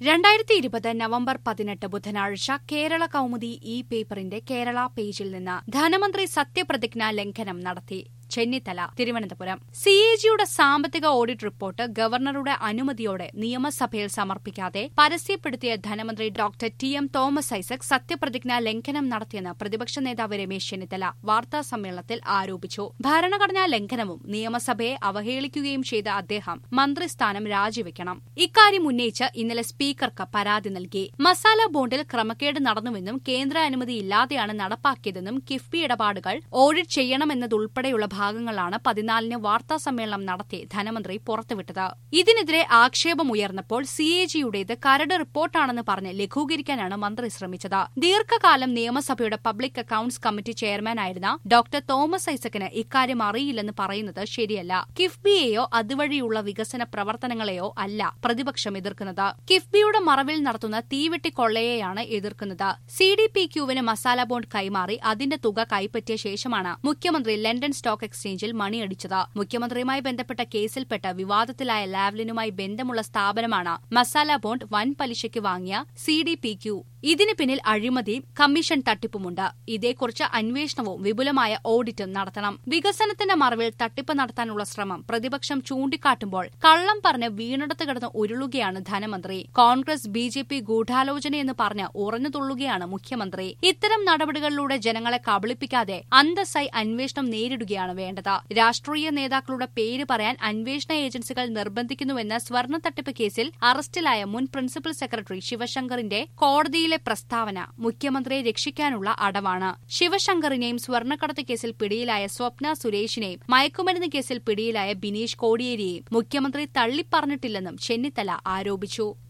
രണ്ടായിരത്തി ഇരുപത് നവംബർ പതിനെട്ട് ബുധനാഴ്ച കേരള കൗമുദി ഇ പേപ്പറിന്റെ കേരള പേജിൽ നിന്ന് ധനമന്ത്രി സത്യപ്രതിജ്ഞാ ലംഘനം നടത്തി ചെന്നിത്തല തിരുവനന്തപുരം സി എ ജിയുടെ സാമ്പത്തിക ഓഡിറ്റ് റിപ്പോർട്ട് ഗവർണറുടെ അനുമതിയോടെ നിയമസഭയിൽ സമർപ്പിക്കാതെ പരസ്യപ്പെടുത്തിയ ധനമന്ത്രി doctor T M Thomas Isaac സത്യപ്രതിജ്ഞാ ലംഘനം നടത്തിയെന്ന് പ്രതിപക്ഷ നേതാവ് രമേശ് ചെന്നിത്തല വാർത്താ സമ്മേളനത്തിൽ ആരോപിച്ചു ഭരണഘടനാ ലംഘനവും നിയമസഭയെ അവഹേളിക്കുകയും ചെയ്ത അദ്ദേഹം മന്ത്രിസ്ഥാനം രാജിവെക്കണം ഇക്കാര്യം ഉന്നയിച്ച് ഇന്നലെ സ്പീക്കർക്ക് പരാതി നൽകി മസാല ബോണ്ടിൽ ക്രമക്കേട് നടന്നുവെന്നും കേന്ദ്ര അനുമതിയില്ലാതെയാണ് നടപ്പാക്കിയതെന്നും കിഫ്ബി ഇടപാടുകൾ ഓഡിറ്റ് ചെയ്യണമെന്നതുൾപ്പെടെയുള്ള ഭാഗങ്ങളാണ് പതിനാലിന് വാർത്താ സമ്മേളനം നടത്തി ധനമന്ത്രി പുറത്തുവിട്ടത് ഇതിനെതിരെ ആക്ഷേപമുയർന്നപ്പോൾ സി എ ജിയുടേത് കരട് റിപ്പോർട്ടാണെന്ന് പറഞ്ഞ് ലഘൂകരിക്കാനാണ് മന്ത്രി ശ്രമിച്ചത് ദീർഘകാലം നിയമസഭയുടെ പബ്ലിക് അക്കൌണ്ട്സ് കമ്മിറ്റി ചെയർമാനായിരുന്ന ഡോക്ടർ തോമസ് ഐസക്കിന് ഇക്കാര്യം അറിയില്ലെന്ന് പറയുന്നത് ശരിയല്ല കിഫ്ബിയെയോ അതുവഴിയുള്ള വികസന പ്രവർത്തനങ്ങളെയോ അല്ല പ്രതിപക്ഷം എതിർക്കുന്നത് കിഫ്ബിയുടെ മറവിൽ നടത്തുന്ന തീവെട്ടി കൊള്ളയെയാണ് എതിർക്കുന്നത് സി ഡി പി ക്യൂവിന് മസാല ബോണ്ട് കൈമാറി അതിന്റെ തുക കൈപ്പറ്റിയ ശേഷമാണ് മുഖ്യമന്ത്രി ലണ്ടൻ സ്റ്റോക്ക് എക്സ്ചേഞ്ചിൽ മണിയടിച്ചത് മുഖ്യമന്ത്രിയുമായി ബന്ധപ്പെട്ട കേസിൽപ്പെട്ട വിവാദത്തിലായ ലാവ്ലിനുമായി ബന്ധമുള്ള സ്ഥാപനമാണ് മസാല ബോണ്ട് വൻ പലിശയ്ക്ക് വാങ്ങിയ സി ഡി പി ക്യു ഇതിന് പിന്നിൽ അഴിമതിയും കമ്മീഷൻ തട്ടിപ്പുമുണ്ട് ഇതേക്കുറിച്ച് അന്വേഷണവും വിപുലമായ ഓഡിറ്റും നടത്തണം വികസനത്തിന്റെ മറവിൽ തട്ടിപ്പ് നടത്താനുള്ള ശ്രമം പ്രതിപക്ഷം ചൂണ്ടിക്കാട്ടുമ്പോൾ കള്ളം പറഞ്ഞ് വീണിടത്ത് കിടന്ന് ഉരുളുകയാണ് ധനമന്ത്രി കോൺഗ്രസ് ബി ജെ പി ഗൂഢാലോചനയെന്ന് പറഞ്ഞ് ഉറഞ്ഞുതുള്ളുകയാണ് മുഖ്യമന്ത്രി ഇത്തരം നടപടികളിലൂടെ ജനങ്ങളെ കബളിപ്പിക്കാതെ അന്തസ്സായി അന്വേഷണം നേരിടുകയാണ് വേണ്ടത് രാഷ്ട്രീയ നേതാക്കളുടെ പേര് പറയാൻ അന്വേഷണ ഏജൻസികൾ നിർബന്ധിക്കുന്നുവെന്ന സ്വർണ്ണ തട്ടിപ്പ് കേസിൽ അറസ്റ്റിലായ മുൻ പ്രിൻസിപ്പൽ സെക്രട്ടറി ശിവശങ്കറിന്റെ കോടതിയിലെ പ്രസ്താവന മുഖ്യമന്ത്രിയെ രക്ഷിക്കാനുള്ള അടവാണ് ശിവശങ്കറിനെയും സ്വർണ്ണക്കടത്ത് കേസിൽ പിടിയിലായ സ്വപ്ന സുരേഷിനെയും മയക്കുമരുന്ന് കേസിൽ പിടിയിലായ ബിനീഷ് കോടിയേരിയെയും മുഖ്യമന്ത്രി തള്ളിപ്പറഞ്ഞിട്ടില്ലെന്നും ചെന്നിത്തല ആരോപിച്ചു